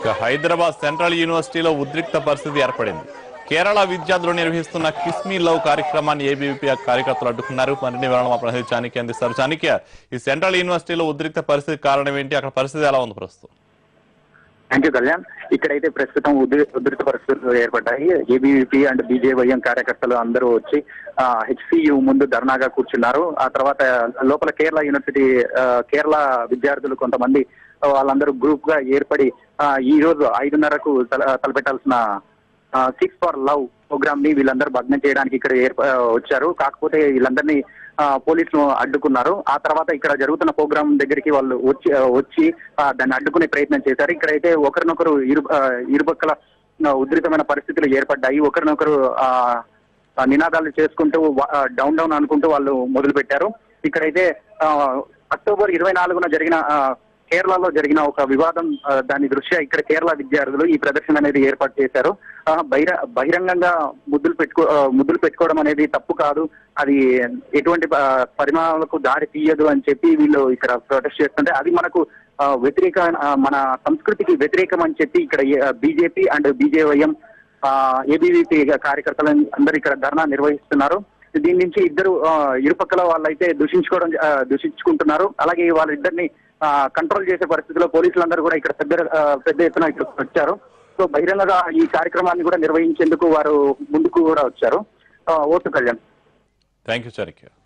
ఇక హైదరాబాద్ సెంట్రల్ యూనివర్సిటీలో ఉద్రిక్త పరిస్థితి ఏర్పడింది కేరళ విద్యార్థులు నిర్వహిస్తున్న కిస్మీ లవ్ కార్యక్రమాన్ని ఏబీవీపీ కార్యకర్తలు అడ్డుకున్నారు మరిన్ని వివరణ మా ప్రతినిధి చాణక్య అందిస్తారు చాణక్య ఈ సెంట్రల్ యూనివర్సిటీలో ఉద్రిక్త పరిస్థితి కారణం ఏంటి అక్కడ పరిస్థితి ఎలా ఉంది ప్రస్తుతం థ్యాంక్ యూ కళ్యాణ్ ఇక్కడైతే ప్రస్తుతం ఉద్రి ఉధృత పరిస్థితులు ఏర్పడ్డాయి ఏబీవీపీ అండ్ బీజేవైఎం కార్యకర్తలు అందరూ వచ్చి హెచ్సియు ముందు ధర్నాగా కూర్చున్నారు ఆ తర్వాత లోపల కేరళ యూనివర్సిటీ ఆ, కేరళ విద్యార్థులు కొంతమంది ఆ, వాళ్ళందరూ గ్రూప్ గా ఏర్పడి ఆ, ఈ రోజు ఐదున్నరకు తల- తలపెట్టాల్సిన సిక్స్ ఫర్ లవ్ ప్రోగ్రామ్ ని వీళ్ళందరూ భగ్నం చేయడానికి ఇక్కడ ఏర్ప ఆ, వచ్చారు కాకపోతే వీళ్ళందరినీ ఆ, పోలీసులు అడ్డుకున్నారు ఆ తర్వాత ఇక్కడ జరుగుతున్న ప్రోగ్రామ్ దగ్గరికి వాళ్ళు వచ్చి ఆ, వచ్చి ఆ, దాన్ని అడ్డుకునే ప్రయత్నం చేశారు ఇక్కడైతే ఒకరినొకరు ఇరు ఆ, ఇరుపక్కల ఆ, ఉధృతమైన పరిస్థితులు ఏర్పడ్డాయి ఒకరినొకరు ఆ, ఆ, నినాదాలు చేసుకుంటూ వా- ఆ, డౌన్ డౌన్ అనుకుంటూ వాళ్ళు మొదలు పెట్టారు ఇక్కడైతే ఆ, అక్టోబర్ ఇరవై నాలుగున జరిగిన ఆ, కేరళలో జరిగిన ఒక వివాదం ఆ, దాని దృష్ట్యా ఇక్కడ కేరళ విద్యార్థులు ఈ ప్రదర్శన అనేది ఏర్పాటు చేశారు ఆ, బహిర బహిరంగంగా ముద్దులు పెట్టుకో ఆ, ముద్దులు పెట్టుకోవడం అనేది తప్పు కాదు అది ఎటువంటి ఆ, పరిణామాలకు దారి తీయదు అని చెప్పి వీళ్ళు ఇక్కడ ప్రొటెస్ట్ చేస్తుంటే అది మనకు ఆ, వ్యతిరేక ఆ, మన సంస్కృతికి వ్యతిరేకం అని చెప్పి ఇక్కడ బీజేపీ అండ్ బీజేవైఎం ఏబీవీపీ కార్యకర్తలు అందరూ ఇక్కడ ధర్నా నిర్వహిస్తున్నారు దీని నుంచి ఇద్దరు ఆ, ఇరుపక్కల వాళ్ళైతే దూషించుకోవడం ఆ, దూషించుకుంటున్నారు అలాగే వాళ్ళిద్దరిని కంట్రోల్ చేసే పరిస్థితిలో పోలీసులందరూ కూడా ఇక్కడ పెద్ద ఆ, పెద్ద ఎత్తున ఇక్కడ వచ్చారు సో బహిరంగంగా ఈ కార్యక్రమాన్ని కూడా నిర్వహించేందుకు వారు ముందుకు కూడా వచ్చారు ఆ, ఓటు కళ్యాణ్ థ్యాంక్ యూ చాణక్య